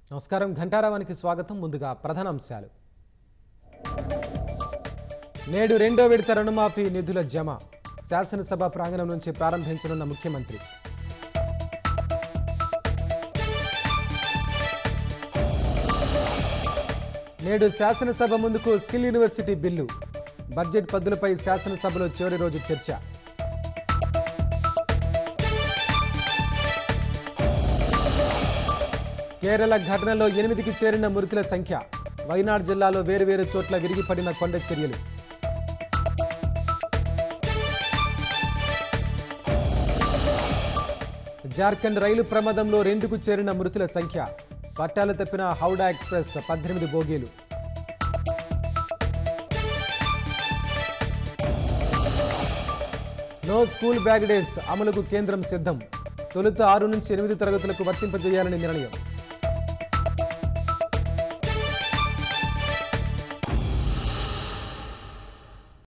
నమస్కారం ఘంటారావానికి స్వాగతం ముందుగా ప్రధాన అంశాలు నేడు రెండో విడత రుణమాఫీ నిధుల జమ శాసనసభ ప్రాంగణం నుంచి ప్రారంభించనున్న ముఖ్యమంత్రి నేడు శాసనసభ ముందుకు స్కిల్ యూనివర్సిటీ బిల్లు బడ్జెట్ పద్దులపై శాసనసభలో చివరి రోజు చర్చ కేరళ ఘటనలో ఎనిమిదికి చేరిన మృతుల సంఖ్య వైనాడ్ జిల్లాలో వేరువేరు చోట్ల విరిగిపడిన కొండ చర్యలు జార్ఖండ్ రైలు ప్రమాదంలో రెండుకు చేరిన మృతుల సంఖ్య పట్టాలు తప్పిన హౌడా ఎక్స్ప్రెస్ పద్దెనిమిది బోగీలు నో స్కూల్ బ్యాగ్ డేస్ అమలుకు కేంద్రం సిద్ధం తొలుత ఆరు నుంచి ఎనిమిది తరగతులకు వర్తింపజేయాలని నిర్ణయం